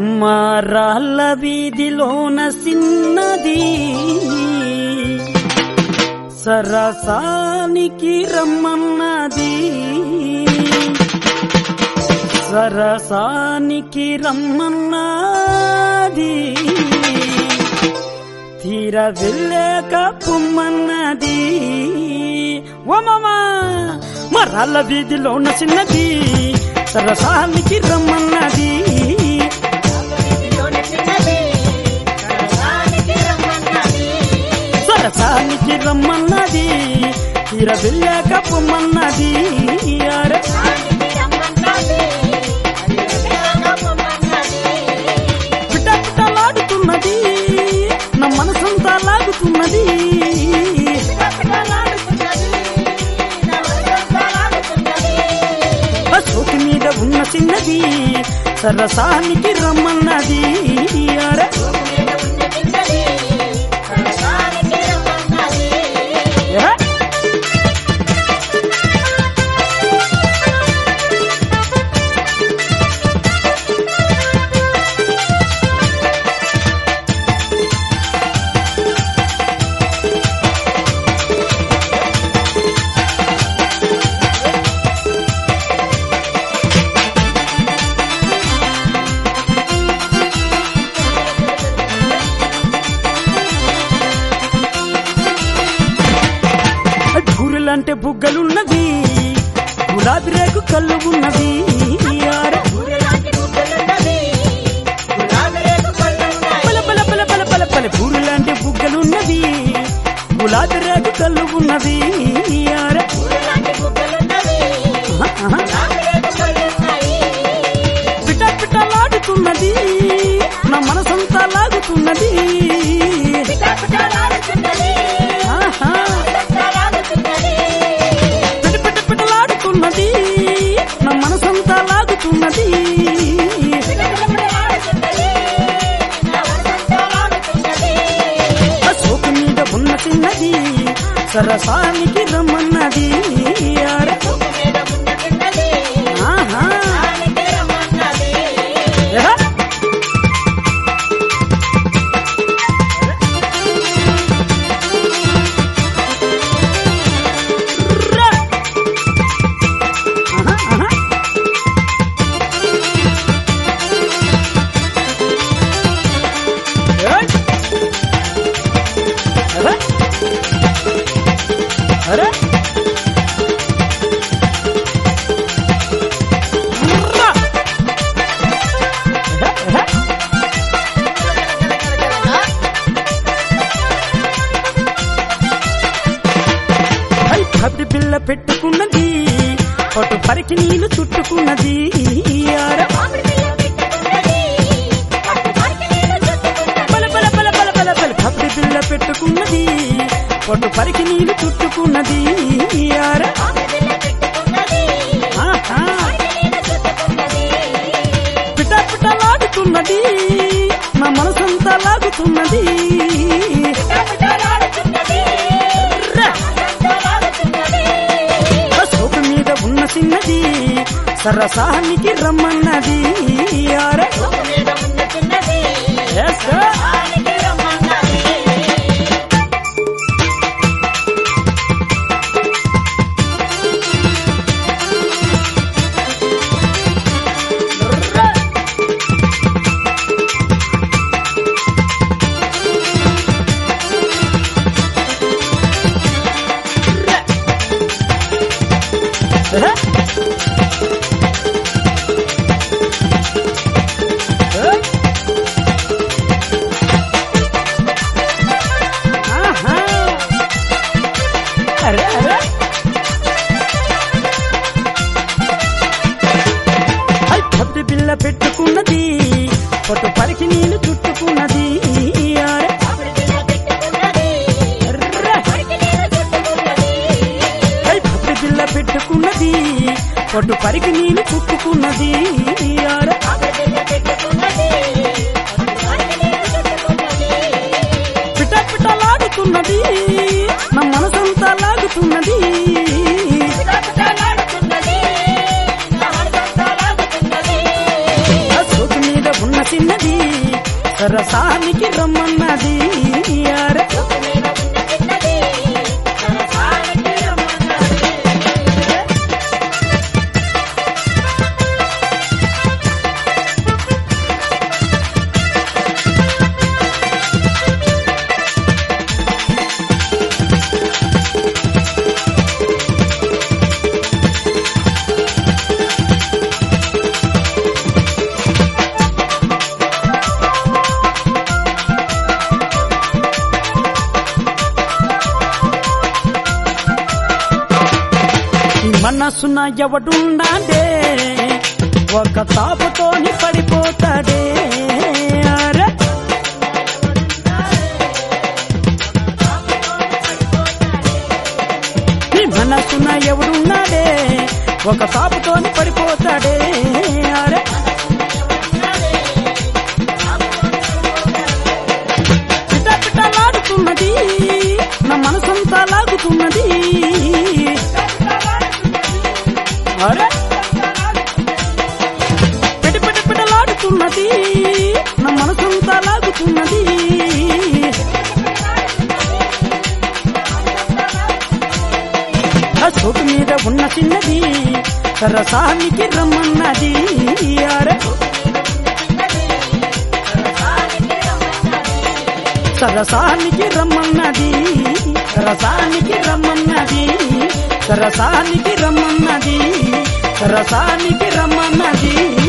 మా రాళ్ళ వీధిలోన సిన్నది సరసానికి రమ్మన్నది సరసానికి రమ్మన్నది తీర వెళ్ళాక పొమ్మన్నది ఓ మామా మరాళ్ళ వీధిలో ఉన్న చిన్నది సరసానికి రమ్మన్నది సరసానికి రమ్మన్నది తీర వెళ్ళాక పొమ్మన్నది అరే పిట పిటలాడుతున్నది నా మనసంతా లాగుతున్నది ఆ సోకి మీద ఉన్న చిన్నది సరసానికి రమ్మన్నది అరే ఏ? బూరెలంటే బుగ్గలున్నది గులాబీ రేకు కళ్ళు ఉన్నది అరే పల పల పల పల పల పల బూరెలంటే బుగ్గలున్నది గులాబీ రేకు కళ్ళు ఉన్నది అరే ఆహా, ఆహా. పిట పిటలాడుతున్నది నా మనసంతా లాగుతున్నది ఆహా. పిట పిట పిటలాడుతున్నది నా మనసంతా లాగుతున్నది ఆ సోకు మీద ఉన్న చిన్నది సరసానికి రమ్మన్నది అరే ఆహా. ఏ? రా. ఆహా, ఆహా. ఏయ్. అరే. అరే. రా. ఏ, ఏ. ఐ కబడి బిల్ల పెట్టుకున్నది పట్టు పరికి నీళ్లు చుట్టుకున్నది అరే. బల బల బల బల బల బల కబడి బిల్ల పెట్టుకున్నది పట్టు పరికి నీళ్లు చుట్టుకున్నది అరే. ఆహా. పిట పిటలాడుతున్నది నా మనసంతా లాగుతున్నది రా. ఆ సోపు మీద ఉన్న చిన్నది సరసానికి రమ్మన్నది అరే Yes, sir. ఆహా. అరే అరే ఐ పద్దు బిల్ల పెట్టుకున్నది పొట్టు పరికి నీళ్లు చుట్టుకున్నది అరే అర్రే. ఐ పద్దు బిల్ల పెట్టుకున్నది పొట్టు పరికి నీళ్లు చుట్టుకున్నది అరే పిట పిటలాడుతున్నది నా మనసంతా లాగుతున్నది ఆ సోకు మీద ఉన్న చిన్నది రసానికి రమ్మన్నది అరే ఒక్క మీద ఉన్న చిన్నది సరసానికి రమ్మన్నది మనసున ఎవడున్నాడే ఒక తాపుతోని పడిపోతాడే అరే నీ మనసున ఎవడున్నాడే ఒక తాపుతోని పడిపోతాడే అరే పిట పిటలాడుతున్నది నా మనసంతా లాగుతున్నది అరే పిట పిట పిటలాడుతున్నది నా మనసంతా లాగుతున్నది ఆ చోటు మీద ఉన్న చిన్నది రసానికి రమ్మన్నది అరే సరసానికి రమ్మన్నది రసానికి రమ్మన్నది రసానికి రమ్మన్నది రసానికి రమ్మన్నది